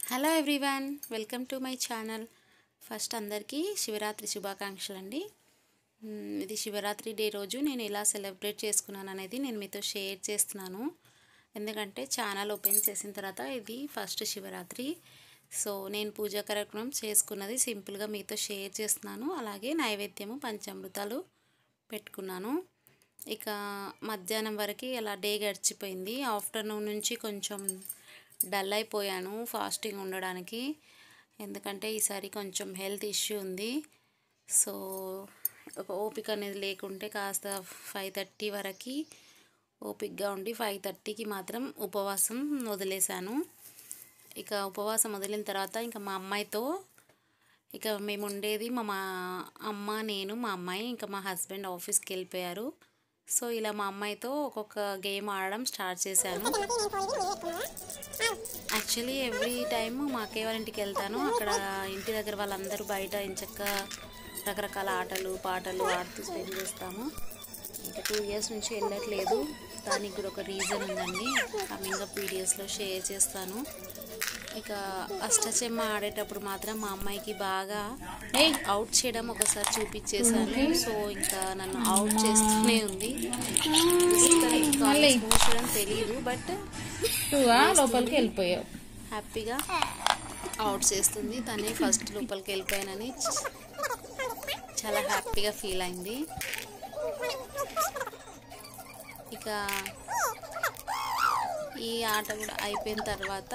hello everyone welcome to my channel first అందరికీ శివరాత్రి శుభాకాంక్షలు అండి మ్, ఇది శివరాత్రి డే రోజు నేను ఎలా సెలబ్రేట్ చేసుకున్నాను అనేది నేను మీతో షేర్ చేస్తున్నాను ఎందుకంటే ఛానల్ ఓపెన్ చేసిన తర్వాత ఇది ఫస్ట్ శివరాత్రి సో నేను పూజా కార్యక్రమం చేసుకున్నది సింపుల్గా మీతో షేర్ చేస్తున్నాను అలాగే నైవేద్యము పంచామృతాలు పెట్టుకున్నాను ఇక మధ్యాహ్నం వరకు అలా డే గడిచిపోయింది ఆఫ్టర్నూన్ నుంచి కొంచెం డల్ అయిపోయాను ఫాస్టింగ్ ఉండడానికి ఎందుకంటే ఈసారి కొంచెం హెల్త్ ఇష్యూ ఉంది సో ఒక ఓపిక అనేది లేకుంటే కాస్త ఫైవ్ థర్టీ వరకు ఓపిక్గా ఉండి ఫైవ్ థర్టీకి మాత్రం ఉపవాసం వదిలేశాను ఇక ఉపవాసం వదిలిన తర్వాత ఇంకా మా అమ్మాయితో ఇక మేము ఉండేది మా మా అమ్మ నేను మా అమ్మాయి ఇంకా మా హస్బెండ్ ఆఫీస్కి వెళ్ళిపోయారు సో ఇలా మా అమ్మాయితో ఒక్కొక్క గేమ్ ఆడడం స్టార్ట్ చేశాను యాక్చువల్లీ ఎవ్రీ టైమ్ మా అక్కయ్య వాళ్ళ ఇంటికి వెళ్తాను అక్కడ ఇంటి దగ్గర వాళ్ళందరూ బయట ఇంచక్క రకరకాల ఆటలు పాటలు ఆడుతూ స్పెండ్ చేస్తాము ఇంకా టూ ఇయర్స్ నుంచి వెళ్ళట్లేదు దానికి కూడా ఒక రీజన్ ఉందండి కమింగ్ అప్ వీడియోస్లో షేర్ చేస్తాను ఇక అష్టచెమ్మ ఆడేటప్పుడు మాత్రం మా అమ్మాయికి బాగా అవుట్ చేయడం ఒకసారి చూపించేశాను సో ఇంకా నన్ను అవుట్ చేస్తూనే ఉంది కూర్చోడం తెలియదు బట్ నువ్వా లోపలికి వెళ్ళిపోయావు హ్యాపీగా అవుట్ చేస్తుంది తనే ఫస్ట్ లోపలికి వెళ్ళిపోయానని చ- చాలా హ్యాపీగా ఫీల్ అయింది ఇక ఈ ఆట కూడా అయిపోయిన తర్వాత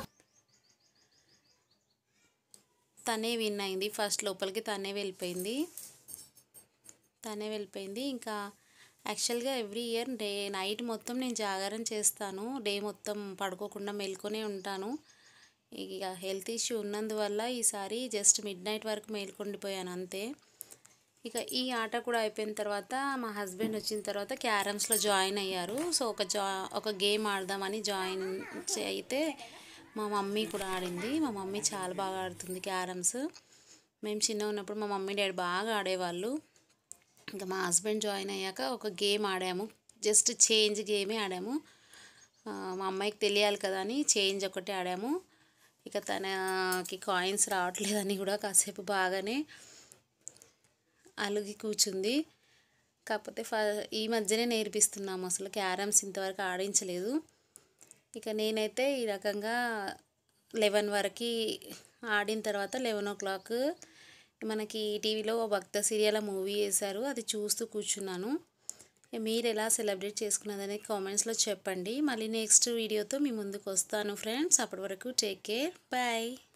తనే విన్ అయింది ఫస్ట్ లోపలికి తనే వెళ్ళిపోయింది తనే వెళ్ళిపోయింది ఇంకా యాక్చువల్గా ఎవ్రీ ఇయర్ డే నైట్ మొత్తం నేను జాగారం చేస్తాను డే మొత్తం పడుకోకుండా మేల్కొనే ఉంటాను ఇక హెల్త్ ఇష్యూ ఉన్నందువల్ల ఈసారి జస్ట్ మిడ్ నైట్ వరకు మేల్కొండిపోయాను అంతే ఇక ఈ ఆట కూడా అయిపోయిన తర్వాత మా హస్బెండ్ వచ్చిన తర్వాత క్యారమ్స్లో జాయిన్ అయ్యారు సో ఒక జా ఒక గేమ్ ఆడదామని జాయిన్ చే- అయితే మా మమ్మీ కూడా ఆడింది మా మమ్మీ చాలా బాగా ఆడుతుంది క్యారమ్స్ మేము చిన్న ఉన్నప్పుడు మా మమ్మీ డాడీ బాగా ఆడేవాళ్ళు ఇంకా మా హస్బెండ్ జాయిన్ అయ్యాక ఒక గేమ్ ఆడాము జస్ట్ చేంజ్ గేమే ఆడాము ఆ, మా అమ్మాయికి తెలియాలి కదా అని చేంజ్ ఒకటి ఆడాము ఇక తనకి కాయిన్స్ రావట్లేదని కూడా కాసేపు బాగానే అలుగి కూర్చుంది కాకపోతే ఫ ఈ మధ్యనే నేర్పిస్తున్నాము అసలు క్యారమ్స్ ఇంతవరకు ఆడించలేదు ఇక నేనైతే ఈ రకంగా లెవెన్ వరకు ఆడిన తర్వాత లెవెన్ ఓ క్లాక్ మనకి టీవీలో భక్త సీరియల్ మూవీ వేశారు అది చూస్తూ కూర్చున్నాను ఇక మీరు ఎలా సెలబ్రేట్ చేసుకున్నదని కామెంట్స్లో చెప్పండి మళ్ళీ నెక్స్ట్ వీడియోతో మీ ముందుకు వస్తాను ఫ్రెండ్స్ అప్పటి వరకు టేక్ కేర్ బాయ్